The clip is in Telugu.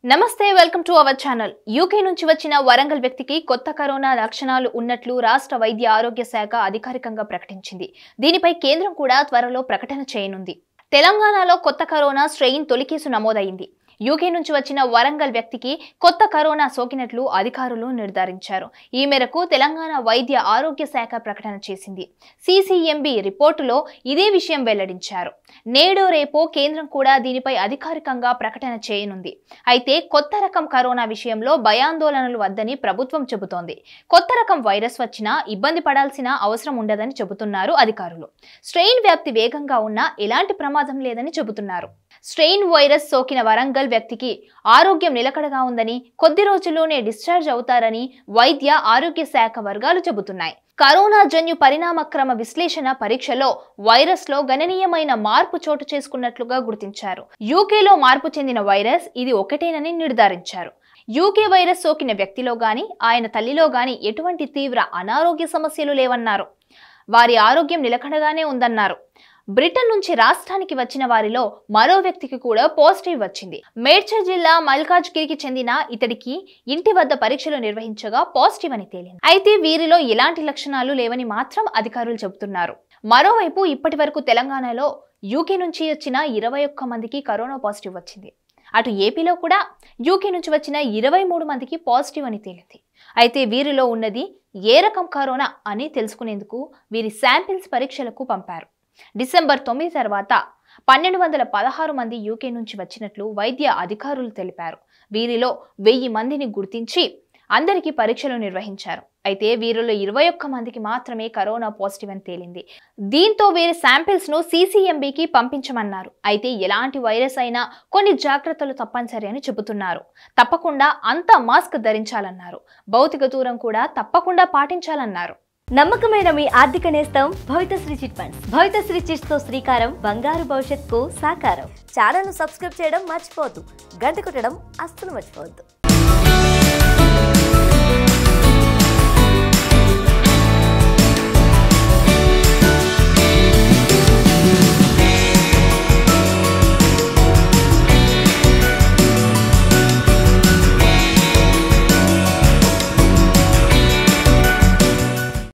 నమస్తే welcome to our channel UK నుంచి వచ్చిన వరంగల్ వ్యక్తికి కొత్త కరోనా లక్షణాలు ఉన్నట్లు రాష్ట్ర వైద్య ఆరోగ్య శాఖ అధికారికంగా ప్రకటించింది దీనిపై కేంద్రం కూడా త్వరలో ప్రకటన చేయనుంది తెలంగాణలో కొత్త కరోనా స్ట్రెయిన్ తొలి కేసు నమోదైంది యూకే నుంచి వచ్చిన వరంగల్ వ్యక్తికి కొత్త కరోనా సోకినట్లు అధికారులు నిర్ధారించారు ఈ మేరకు తెలంగాణ వైద్య ఆరోగ్య శాఖ ప్రకటన చేసింది సిసిఎంబి రిపోర్టులో ఇదే విషయం వెల్లడించారు నేడు రేపో కేంద్రం కూడా దీనిపై అధికారికంగా ప్రకటన చేయనుంది అయితే కొత్త రకం కరోనా విషయంలో భయాందోళనలు వద్దని ప్రభుత్వం చెబుతోంది కొత్త రకం వైరస్ వచ్చినా ఇబ్బంది పడాల్సిన అవసరం ఉండదని చెబుతున్నారు అధికారులు స్ట్రెయిన్ వ్యాప్తి వేగంగా ఉన్నా ఎలాంటి ప్రమాదం లేదని చెబుతున్నారు స్ట్రెయిన్ వైరస్ సోకిన వరంగల్ వ్యక్తికి ఆరోగ్యం నిలకడగా ఉందని కొద్ది రోజుల్లోనే డిశ్చార్జ్ అవుతారని వైద్య ఆరోగ్య శాఖ వర్గాలు చెబుతున్నాయి కరోనా జన్యు పరిణామక్రమ విశ్లేషణ పరీక్షలో వైరస్ లో గణనీయమైన మార్పు చోటు చేసుకున్నట్లుగా గుర్తించారు యూకేలో మార్పు చెందిన వైరస్ ఇది ఒకటేనని నిర్ధారించారు యూకే వైరస్ సోకిన వ్యక్తిలో గాని ఆయన తల్లిలో గాని ఎటువంటి తీవ్ర అనారోగ్య సమస్యలు లేవన్నారు వారి ఆరోగ్యం నిలకడగానే ఉందన్నారు బ్రిటన్ నుంచి రాష్ట్రానికి వచ్చిన వారిలో మరో వ్యక్తికి కూడా పాజిటివ్ వచ్చింది మేడ్చల్ జిల్లా మల్కాజ్గిరికి చెందిన ఇతడికి ఇంటి వద్ద పరీక్షలు నిర్వహించగా పాజిటివ్ అని తేలింది అయితే వీరిలో ఎలాంటి లక్షణాలు లేవని మాత్రం అధికారులు చెబుతున్నారు మరోవైపు ఇప్పటి వరకు తెలంగాణలో యూకే నుంచి వచ్చిన ఇరవై ఒక్క మందికి కరోనా పాజిటివ్ వచ్చింది అటు ఏపీలో కూడా యూకే నుంచి వచ్చిన ఇరవై మూడు మందికి పాజిటివ్ అని తేలింది అయితే వీరిలో ఉన్నది ఏ రకం కరోనా అని తెలుసుకునేందుకు వీరి శాంపిల్స్ పరీక్షలకు పంపారు డిసెంబర్ తొమ్మిది తర్వాత పన్నెండు వందల పదహారు మంది యూకే నుంచి వచ్చినట్లు వైద్య అధికారులు తెలిపారు వీరిలో వెయ్యి మందిని గుర్తించి అందరికీ పరీక్షలు నిర్వహించారు అయితే వీరిలో ఇరవై ఒక్క మందికి మాత్రమే కరోనా పాజిటివ్ అని తేలింది దీంతో వీరి శాంపిల్స్ ను సీసీఎంబీకి పంపించమన్నారు అయితే ఎలాంటి వైరస్ అయినా కొన్ని జాగ్రత్తలు తప్పనిసరి అని చెబుతున్నారు తప్పకుండా అంతా మాస్క్ ధరించాలన్నారు భౌతిక దూరం కూడా తప్పకుండా పాటించాలన్నారు నమ్మకమైన మీ ఆర్థిక నేస్తం Bhavithasri chit funds Bhavithasri chits తో శ్రీకారం బంగారు భవిష్యత్తుకు సాకారం ఛానల్ ను సబ్స్క్రైబ్ చేయడం మర్చిపోవద్దు గంట కొట్టడం అస్సలు మర్చిపోవద్దు